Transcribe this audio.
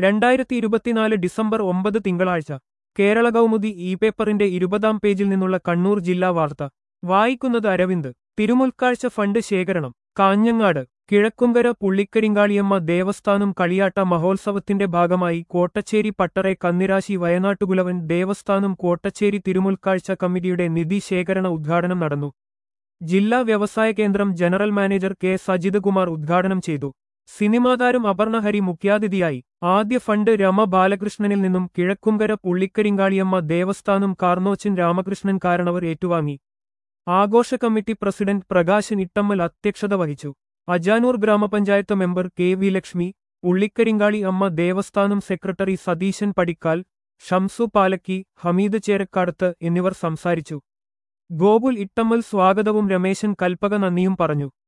രണ്ടായിരത്തി ഇരുപത്തിനാല് ഡിസംബർ ഒമ്പത് തിങ്കളാഴ്ച കേരള കൗമുദി ഇ പേപ്പറിന്റെ ഇരുപതാം പേജിൽ നിന്നുള്ള കണ്ണൂർ ജില്ലാ വാർത്ത വായിക്കുന്നത് അരവിന്ദ് തിരുമുൽക്കാഴ്ച ഫണ്ട് ശേഖരണം കാഞ്ഞങ്ങാട് കിഴക്കുംകര പുള്ളിക്കരിങ്കാളിയമ്മ ദേവസ്ഥാനം കളിയാട്ട മഹോത്സവത്തിന്റെ ഭാഗമായി കോട്ടച്ചേരി പട്ടറെ കന്നിരാശി വയനാട്ടുകുലവൻ ദേവസ്ഥാനം കോട്ടച്ചേരി തിരുമുൽക്കാഴ്ച കമ്മിറ്റിയുടെ നിധി ശേഖരണ ഉദ്ഘാടനം നടന്നു ജില്ലാ വ്യവസായ കേന്ദ്രം general manager K Sajith Kumar ഉദ്ഘാടനം ചെയ്തു സിനിമാതാരം അപർണ ഹരി മുഖ്യാതിഥിയായി ആദ്യ ഫണ്ട് രമ ബാലകൃഷ്ണനിൽ നിന്നും കിഴക്കുംകര പുള്ളിക്കരിങ്കാളിയമ്മ ദേവസ്ഥാനം കാർന്നോച്ചൻ രാമകൃഷ്ണൻ കാരണവർ ഏറ്റുവാങ്ങി ആഘോഷ കമ്മിറ്റി പ്രസിഡന്റ് പ്രകാശൻ ഇട്ടമ്മൽ അധ്യക്ഷത വഹിച്ചു Ajanur Gramapanchayat member K V Lakshmi Ullikkarinkali Amma Devasthanam secretary Satheesan Padikkal Shamsu Palakki Hameed Cherakkadath എന്നിവർ സംസാരിച്ചു ഗോകുൽ ഇട്ടമ്മൽ സ്വാഗതവും രമേശൻ കൽപ്പക നന്ദിയും പറഞ്ഞു